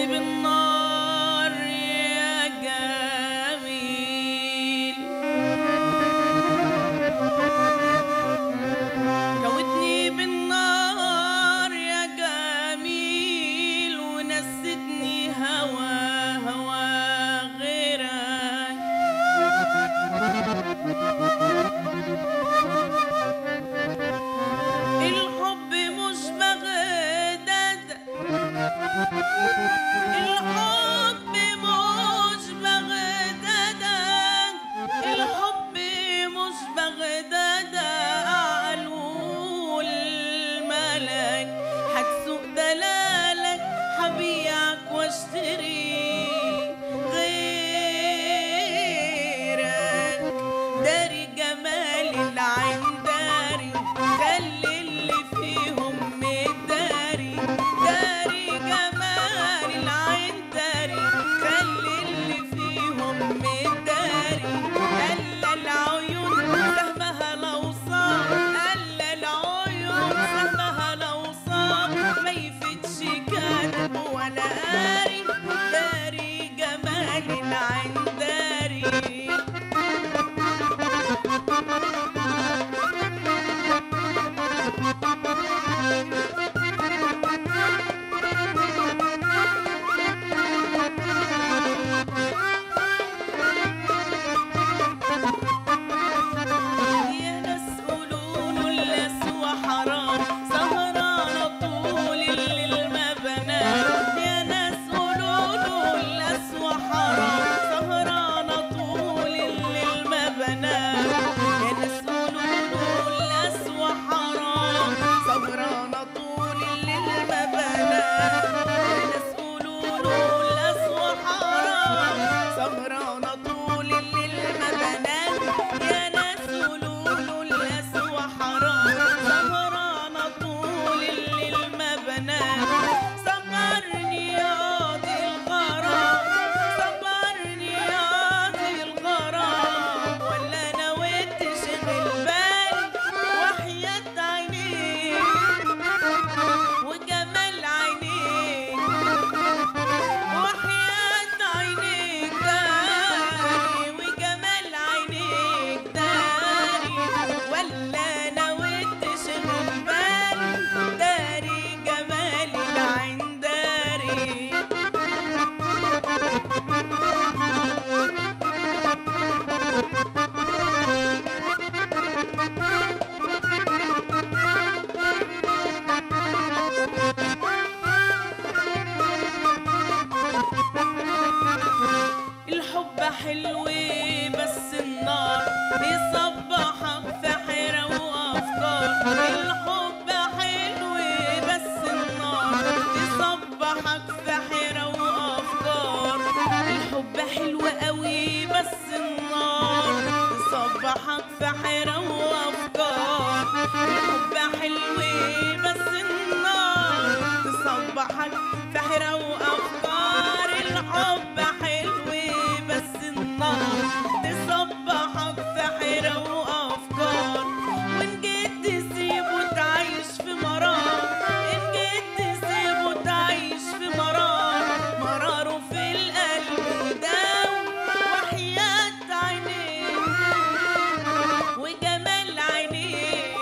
بالنار يا جميل كوتني بالنار يا جميل ونستني هوا هوا غيرك الحب مش بغداد الحب مش بغداد الحب مش بغداد أعلو الملك هتسوق دلالك هبيعك واشتري غيرك داري جمال العين داري خلي اللي فيهم مداري داري جمال العين داري خلي اللي فيهم مداري ألا العيون سهمها لو صار ألا العيون سهمها لو صار ما يفتش كاتب ولا قاري داري جمال العين داري يا ناس قولوا الأسوى حرام سهرانة طول الليل ما بنام يا ناس قولوا الأسوى حرام سهرانة طول الليل ما بنام يا ناس قولوا الأسوى حرام سهرانة طول الليل ما بنام يا ناس قولوا الأسوى حرام سهرانة طول الليل ما بنام يا ناس قولوا الأسوى حرام سهرانة طول الليل ما بنام صبرني يا قاضي الغرام صبرني يا قاضي الغرام ولا نويت تشغل بالي وحياة عينيك وجمال عينيك وحياة عينيك داري وجمال عينيك داري ولا نويت تشغل بالي داري جمال العين داري الحب حلو بس النار يصبحك في حيرة وأفكار الحب حلو بس النار يصبحك في حيرة وأفكار الحب حلو قوي بس النار يصبحك في حيرة وأفكار الحب حلو بس النار تصبحك في حيرة وأفكار الحب حلو بس النار تصبحك في حيرة وأفكار وإن جيت تسيبه تعيش في مرار إن جيت تسيبه تعيش في مرار مراره في القلب يداوم وحياة عينيك وجمال عينيك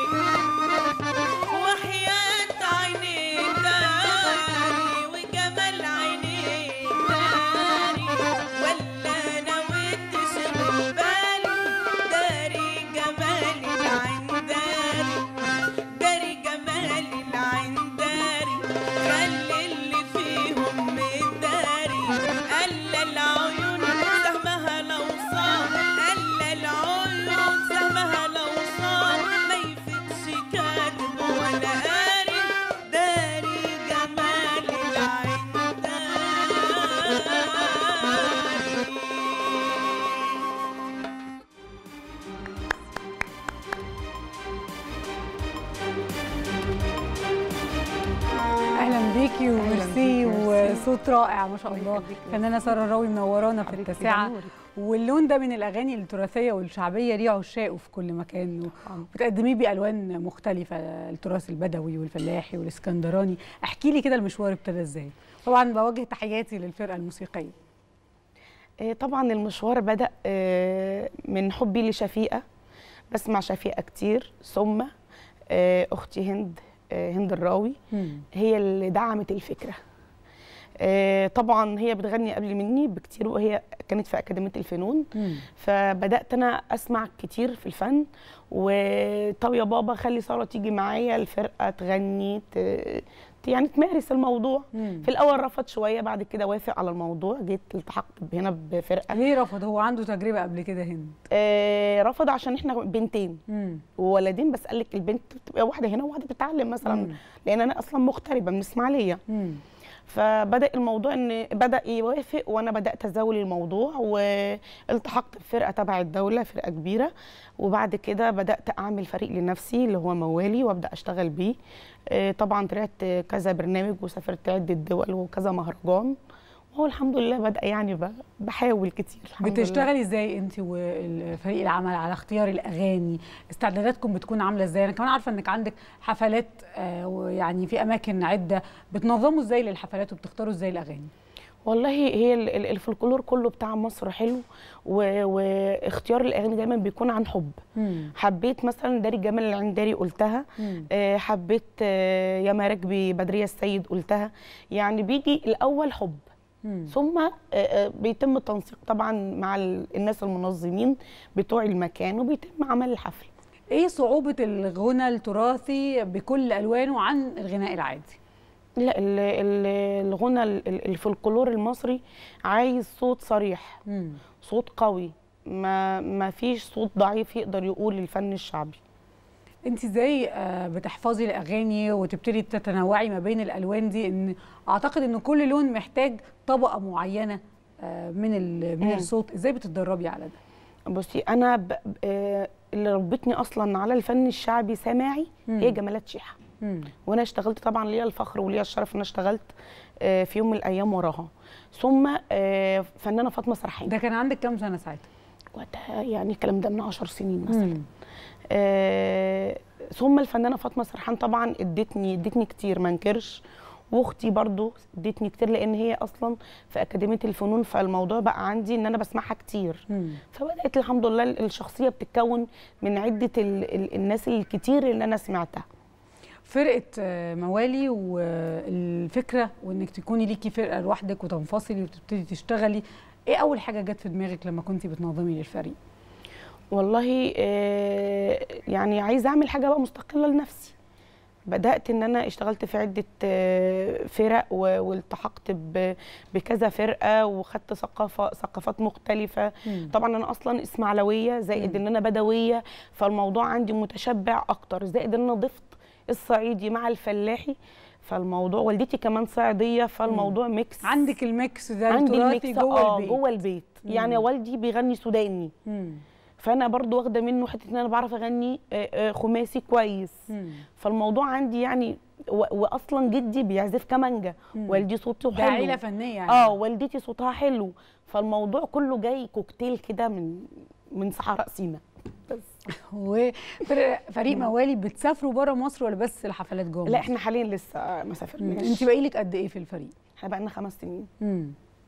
وحياة عينيك داري وجمال عينيك داري ولا نويت تشغل بالي داري جمال العين داري داري جمال العين داري خلي اللي فيهم مداري ألا العيون سهمها لو صار ألا العيون سهمها لو صار ما يفتش كاتب ولا قاري داري جمال العين داري اهلا بيكي وميرسي بيك، ميرسي. وصوت رائع ما شاء الله الله يخليك. فنانه ساره الراوي منورانا في حبيبتي التاسعه نورك. واللون ده من الاغاني التراثيه والشعبيه ليه عشاقه في كل مكان وبتقدميه بالوان مختلفه التراث البدوي والفلاحي والاسكندراني احكي لي كده المشوار ابتدى ازاي طبعا بوجه تحياتي للفرقه الموسيقيه آه، طبعا المشوار بدأ آه، من حبي لشفيقة بسمع شفيقة كتير ثم آه، أختي هند آه، هند الراوي هي اللي دعمت الفكرة آه، طبعا هي بتغني قبل مني بكتير وهي كانت في أكاديمية الفنون فبدأت أنا أسمع كتير في الفن وطب يا بابا خلي سارة تيجي معايا الفرقة تغني ت- يعني تمارس الموضوع في الاول رفض شويه بعد كده وافق على الموضوع جيت التحقت هنا بفرقه ليه رفض هو عنده تجربه قبل كده هند آه رفض عشان احنا بنتين مم. وولدين بس قال لك البنت بتبقى واحده هنا وواحده بتتعلم مثلا مم. لان انا اصلا مغتربه من اسماعيليه مم. فبدا الموضوع ان بدا يوافق وانا بدات ازاول الموضوع والتحقت بفرقه تبع الدوله فرقه كبيره وبعد كده بدات اعمل فريق لنفسي اللي هو موالي وابدا اشتغل بيه آه، طبعا طلعت كذا برنامج وسافرت عده دول وكذا مهرجان وهو الحمد لله بدا يعني ب- بحاول كتير الحمد لله. بتشتغلي ازاي انت وفريق العمل على اختيار الاغاني استعداداتكم بتكون عامله ازاي انا كمان عارفه انك عندك حفلات آه، ويعني في اماكن عده بتنظموا ازاي للحفلات وبتختاروا ازاي الاغاني والله هي ال- ال- الفولكلور كله بتاع مصر حلو و- واختيار الاغاني دايما بيكون عن حب حبيت مثلا داري جمال العنداري قلتها مم. آه، حبيت آه، يا مراكبي بدريه السيد قلتها يعني بيجي الاول حب مم. ثم آه، آه، بيتم التنسيق طبعا مع ال- الناس المنظمين بتوع المكان وبيتم عمل الحفل ايه صعوبه الغنى التراثي بكل الوانه عن الغناء العادي لا ال- ال- الغنى ال- ال- الفولكلور المصري عايز صوت صريح مم. صوت قوي ما ما فيش صوت ضعيف يقدر يقول الفن الشعبي انت ازاي آه، بتحفظي الاغاني وتبتدي تتنوعي ما بين الالوان دي ان اعتقد ان كل لون محتاج طبقه معينه آه، من ال- من مم. الصوت ازاي بتتدربي على ده بصي انا ب... ب- آه، اللي ربتني اصلا على الفن الشعبي سماعي مم. هي جمالات شيحه مم. وانا اشتغلت طبعا ليا الفخر وليا الشرف ان انا اشتغلت آه، في يوم من الايام وراها ثم آه، فنانه فاطمه سرحان ده كان عندك كام سنه ساعتها وقتها يعني الكلام ده من 10 سنين مثلا مم. آه، ثم الفنانه فاطمه سرحان طبعا ادتني ادتني كتير ما انكرش واختي برضو ادتني كتير لان هي اصلا في اكاديميه الفنون فالموضوع بقى عندي ان انا بسمعها كتير مم. فبدات الحمد لله الشخصيه بتتكون من عده ال ال الناس الكتير اللي انا سمعتها فرقه آه، موالي والفكره وانك تكوني ليكي فرقه لوحدك وتنفصلي وتبتدي تشتغلي ايه اول حاجه جت في دماغك لما كنتي بتنظمي للفريق والله آه، يعني عايزه اعمل حاجه بقى مستقله لنفسي بدات ان انا اشتغلت في عده آه، فرق و- والتحقت ب- بكذا فرقه وخدت ثقافه ثقافات مختلفه مم. طبعا انا اصلا اسماعيلويه زائد مم. ان انا بدويه فالموضوع عندي متشبع اكتر زائد ان انا ضفت الصعيدي مع الفلاحي فالموضوع والدتي كمان صعيديه فالموضوع ميكس عندك الميكس ده عندي التراثي الميكس جوه اه البيت جوه البيت يعني مم. والدي بيغني سوداني مم. فانا برضو واخده منه حته ان انا بعرف اغني آه، آه، خماسي كويس مم. فالموضوع عندي يعني و- واصلا جدي بيعزف كمانجا مم. والدي صوته ده حلو عيله فنيه يعني اه والدتي صوتها حلو فالموضوع كله جاي كوكتيل كده من من صحراء سينا وفريق موالي بتسافروا بره مصر ولا بس الحفلات جوه لا مصر؟ احنا حاليا لسه ما سافرناش انت باقي لك قد ايه في الفريق احنا بقى لنا خمس سنين مم.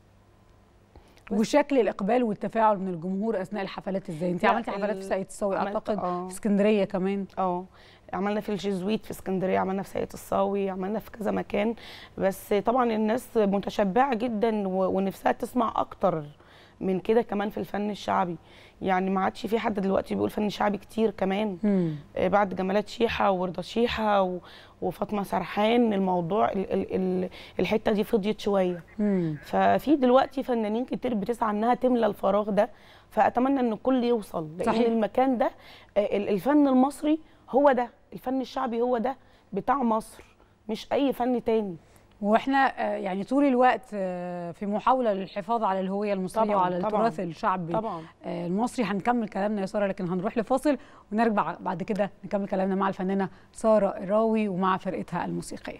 وشكل الاقبال والتفاعل من الجمهور اثناء الحفلات ازاي انت لا، عملتي حفلات في ال- ساقية الصاوي عملت- اعتقد آه. في اسكندريه كمان اه عملنا في الجيزويت في اسكندريه عملنا في ساقية الصاوي عملنا في كذا مكان بس طبعا الناس متشبعه جدا و- ونفسها تسمع اكتر من كده كمان في الفن الشعبي يعني ما عادش في حد دلوقتي بيقول فن شعبي كتير كمان مم. آه، بعد جمالات شيحه ورضا شيحه و- وفاطمه سرحان الموضوع ال ال ال الحته دي فضيت شويه مم. ففي دلوقتي فنانين كتير بتسعى انها تملى الفراغ ده فاتمنى ان الكل يوصل لان صحيح. المكان ده آه، ال- الفن المصري هو ده الفن الشعبي هو ده بتاع مصر مش اي فن تاني واحنا آه، يعني طول الوقت آه، في محاوله للحفاظ على الهويه المصريه طبعاً، وعلى طبعاً. التراث الشعبي طبعا آه، المصري هنكمل كلامنا يا ساره لكن هنروح لفاصل ونرجع بعد كده نكمل كلامنا مع الفنانه ساره الراوي ومع فرقتها الموسيقيه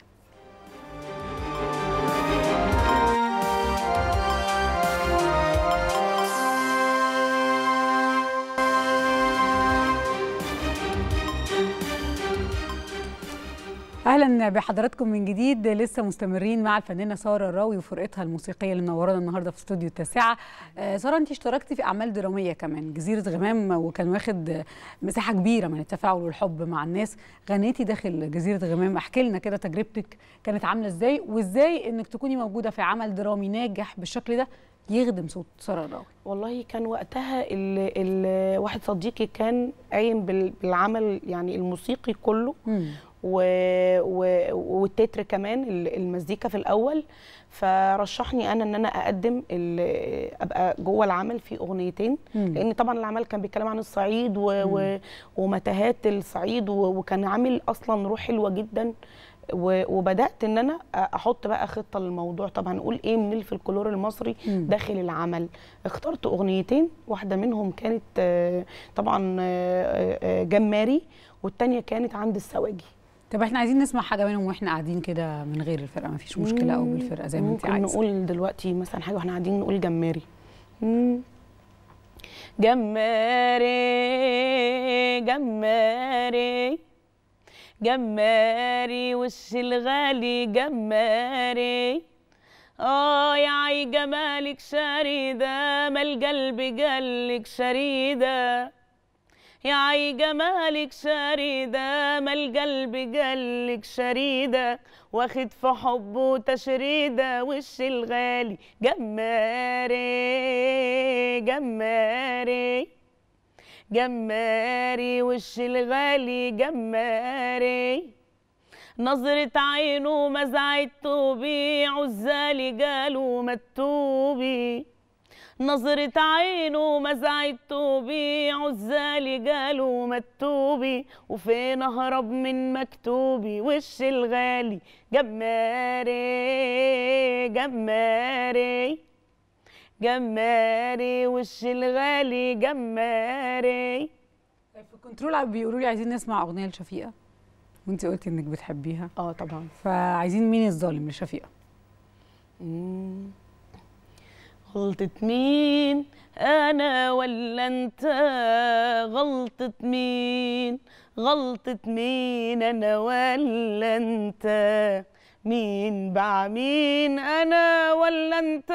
اهلا بحضراتكم من جديد لسه مستمرين مع الفنانه ساره الراوي وفرقتها الموسيقيه اللي منورانا النهارده في استوديو التاسعه آه، ساره انت اشتركتي في اعمال دراميه كمان جزيره غمام وكان واخد آه، مساحه كبيره من التفاعل والحب مع الناس غنيتي داخل جزيره غمام احكي لنا كده تجربتك كانت عامله ازاي وازاي انك تكوني موجوده في عمل درامي ناجح بالشكل ده يخدم صوت ساره الراوي والله كان وقتها ال ال واحد صديقي كان قايم بال- بالعمل يعني الموسيقي كله و و والتتر كمان ال- المزيكا في الاول فرشحني انا ان انا اقدم ال- ابقى جوه العمل في اغنيتين مم. لان طبعا العمل كان بيتكلم عن الصعيد و و ومتاهات الصعيد و- وكان عامل اصلا روح حلوه جدا و- وبدات ان انا احط بقى خطه للموضوع طب هنقول ايه من الفلكلور المصري مم. داخل العمل اخترت اغنيتين واحده منهم كانت آه، طبعا آه، آه، جماري والتانيه كانت عند السواجي طب احنا عايزين نسمع حاجه منهم واحنا قاعدين كده من غير الفرقه مفيش مشكله او بالفرقه زي ما انت ممكن عايزه نقول دلوقتي مثلا حاجه واحنا قاعدين نقول جماري مم. جماري جماري جماري وش الغالي جماري اه يا عي جمالك شريدة ما القلب قالك شريدة يا عي جمالك شريدة ما القلب قالك شريدة واخد في حبه تشريدة وش الغالي جماري جماري جماري وش الغالي جماري نظرة عينه مزعته بي عزالي قالوا متوبي نظرة عينه مزعته بي عزالي قالوا مكتوبي وفين اهرب من مكتوبي وش الغالي جماري جماري جماري وش الغالي جماري في كنترول بيقولوا لي عايزين نسمع اغنيه لشفيقه وانت قلتي انك بتحبيها اه طبعا فعايزين مين الظالم لشفيقه مم. غلطة مين أنا ولا أنت غلطة مين غلطة مين أنا ولا أنت مين باع مين أنا ولا أنت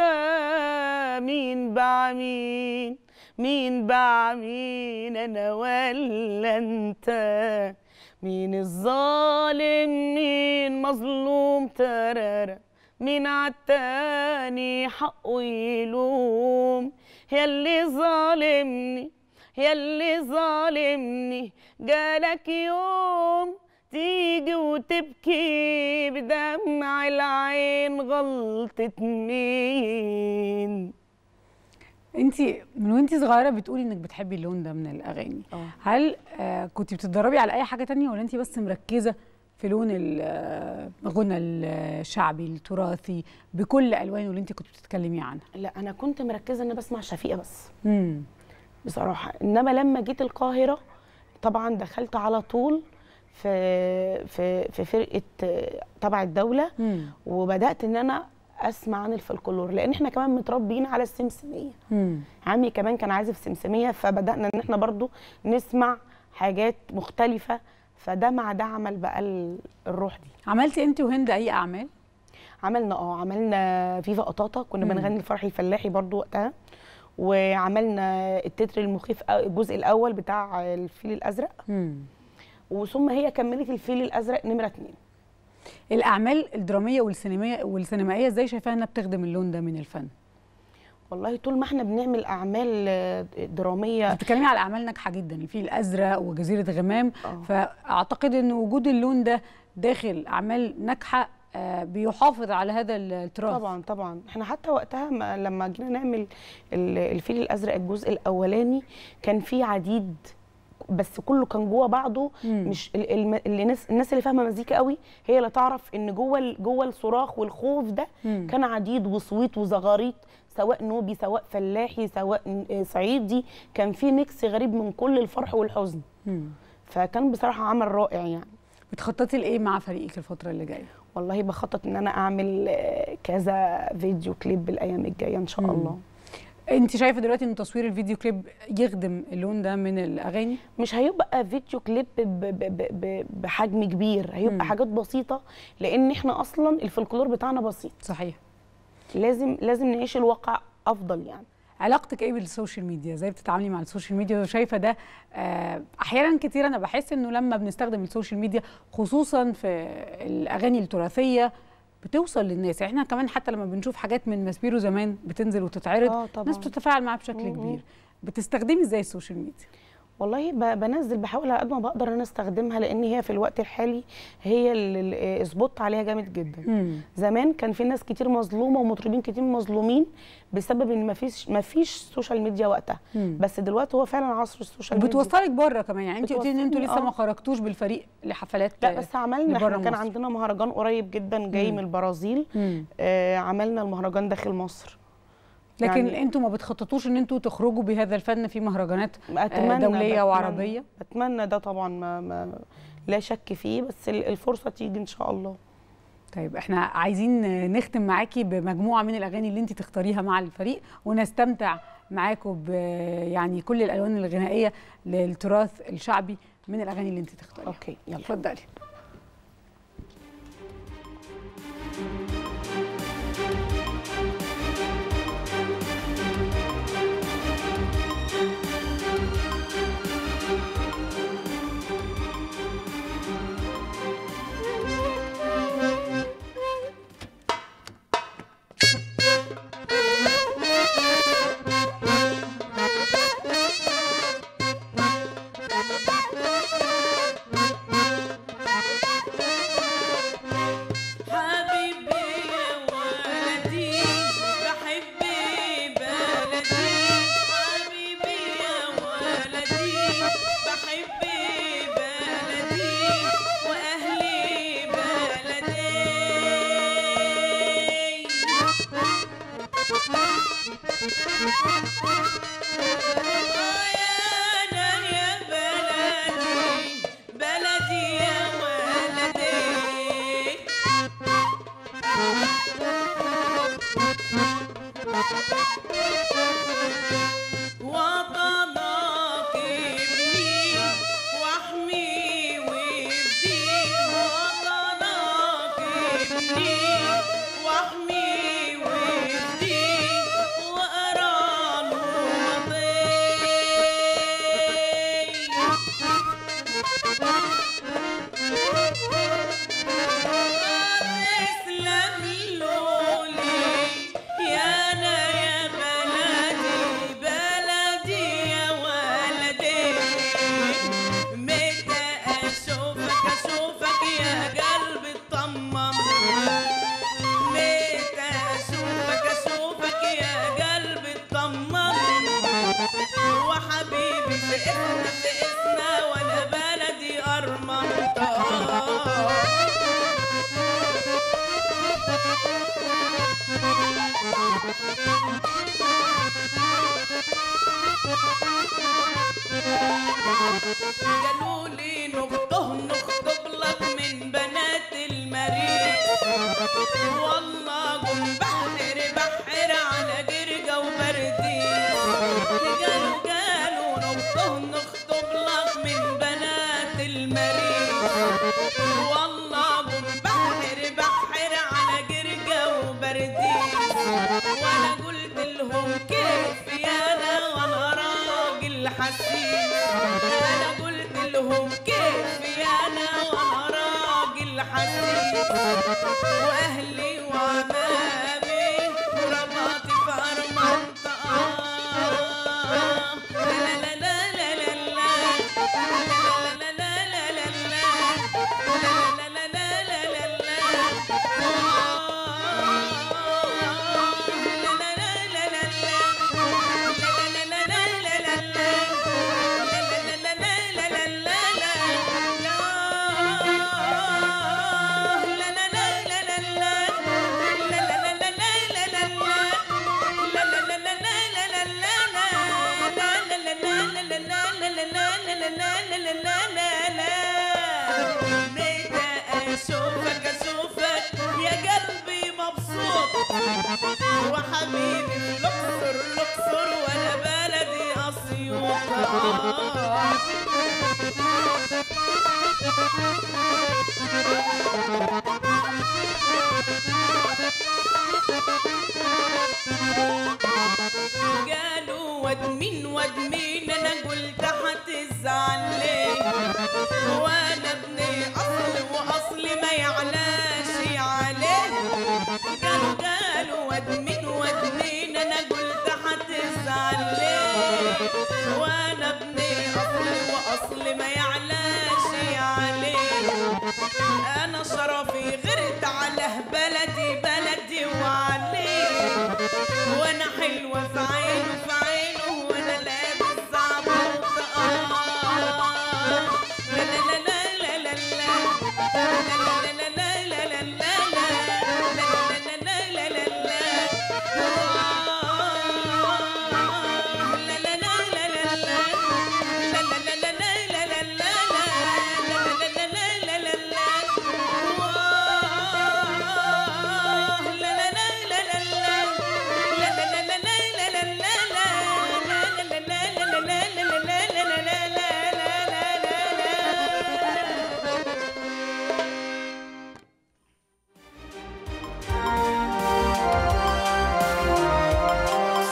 مين باع مين مين باع مين أنا ولا أنت مين الظالم مين مظلوم ترارا مين عالتاني حقه يلوم ياللي ظالمني ياللي ظالمني جالك يوم تيجي وتبكي بدمع العين غلطة مين انت من وانت صغيره بتقولي انك بتحبي اللون ده من الاغاني اه هل آه كنت بتتدربي على اي حاجه تانية ولا انت بس مركزه في لون الغنى الشعبي التراثي بكل الوانه اللي انت كنت بتتكلمي عنها لا انا كنت مركزه ان أنا بسمع شفيقه بس امم بصراحه انما لما جيت القاهره طبعا دخلت على طول في في في فرقه آه، تبع الدوله امم وبدات ان انا اسمع عن الفلكلور لان احنا كمان متربيين على السمسميه امم عمي كمان كان عازف سمسميه فبدانا ان احنا برضو نسمع حاجات مختلفه فده مع ده عمل بقى ال- الروح دي عملتي انت وهند اي اعمال عملنا اه عملنا فيفا قطاطا كنا مم. بنغني الفرح الفلاحي برضو وقتها وعملنا التتر المخيف أو- الجزء الاول بتاع الفيل الازرق امم وثم هي كملت الفيل الازرق نمره اتنين الاعمال الدراميه والسينمائيه والسينمائيه ازاي شايفاها انها بتخدم اللون ده من الفن والله طول ما احنا بنعمل اعمال آه، دراميه بتتكلمي على اعمال ناجحه جدا الفيل الازرق وجزيره غمام آه. فاعتقد ان وجود اللون ده داخل اعمال ناجحه آه، بيحافظ على هذا التراث طبعا طبعا احنا حتى وقتها ما لما جينا نعمل ال- الفيل الازرق الجزء الاولاني كان فيه عديد بس كله كان جوه بعضه مم. مش ال- الم- اللي الناس الناس اللي فاهمه مزيكا قوي هي اللي تعرف ان جوه ال- جوه الصراخ والخوف ده مم. كان عديد وصويت وزغاريط سواء نوبي سواء فلاحي سواء ن- صعيدي كان في ميكس غريب من كل الفرح والحزن مم. فكان بصراحه عمل رائع يعني بتخططي لايه مع فريقك الفتره اللي جايه والله بخطط ان انا اعمل آه، كذا فيديو كليب الايام الجايه ان شاء مم. الله انت شايفه دلوقتي ان تصوير الفيديو كليب يخدم اللون ده من الاغاني مش هيبقى فيديو كليب ب- ب- ب- ب- بحجم كبير هيبقى مم. حاجات بسيطه لان احنا اصلا الفولكلور بتاعنا بسيط صحيح لازم لازم نعيش الواقع افضل يعني علاقتك ايه بالسوشيال ميديا ازاي بتتعاملي مع السوشيال ميديا وشايفه ده آه، احيانا كتير انا بحس انه لما بنستخدم السوشيال ميديا خصوصا في الاغاني التراثيه بتوصل للناس يعني احنا كمان حتى لما بنشوف حاجات من ماسبيرو زمان بتنزل وتتعرض اه طبعا الناس بتتفاعل معاها بشكل مم. كبير بتستخدمي ازاي السوشيال ميديا والله ب- بنزل بحاول على قد ما بقدر ان أنا استخدمها لان هي في الوقت الحالي هي اللي سبوت عليها جامد جدا زمان كان في ناس كتير مظلومه ومطربين كتير مظلومين بسبب ان مفيش مفيش سوشيال ميديا وقتها مم. بس دلوقتي هو فعلا عصر السوشيال ميديا وبتوصلك بره كمان يعني انت قلتي ان انتوا بتوصلني، لسه ما آه. خرجتوش بالفريق لحفلات لا بس عملنا لبره احنا كان مصر. عندنا مهرجان قريب جدا جاي مم. من البرازيل مم. آه عملنا المهرجان داخل مصر لكن يعني- انتوا ما بتخططوش ان انتوا تخرجوا بهذا الفن في مهرجانات اتمنى دولية بتمنى- وعربية؟ بتمنى ده طبعا ما, ما لا شك فيه بس ال- الفرصه تيجي ان شاء الله طيب احنا عايزين نختم معاكي بمجموعه من الاغاني اللي انت تختاريها مع الفريق ونستمتع معاكم ب يعني كل الالوان الغنائيه للتراث الشعبي من الاغاني اللي انت تختاريها اوكي يلا اتفضلي حبيبي يا ولدي بحب بلدي حبيبي يا ولدي بحب بلدي واهلي بلدي يا يا بلدي بلدي يا ولدي وطنك ابني واحمي وابدي وطنك ابني واحمي وابدي واقرا له تسلم لولي يا انا يا بلدي بلدي يا ولدي متى اشوفك اشوفك يا قلبي اطمن متى اشوفك اشوفك يا قلبي اطمن وحبيبي في اسنا في اسنا وانا بلدي ارمن قالوا لي نخطه نخطب لك من بنات المريخ والله قم بحر بحر على جرجة وبرديس قالوا قالوا نخطه نخطب لك من بنات المريخ والله قم بحر بحر على جرجة وبرديس وانا قلت لهم كيف يا انا وانا راجل حسيس انا قلت لهم كيف يا انا وانا راجل حسيس واهلي وعمامي ورباطي في ارمنطقه لا لا لا لا لا لا لا لا لا لا لا لا لا لا لا لا لا قالوا واد مين واد مين انا قلت هتزعل ليه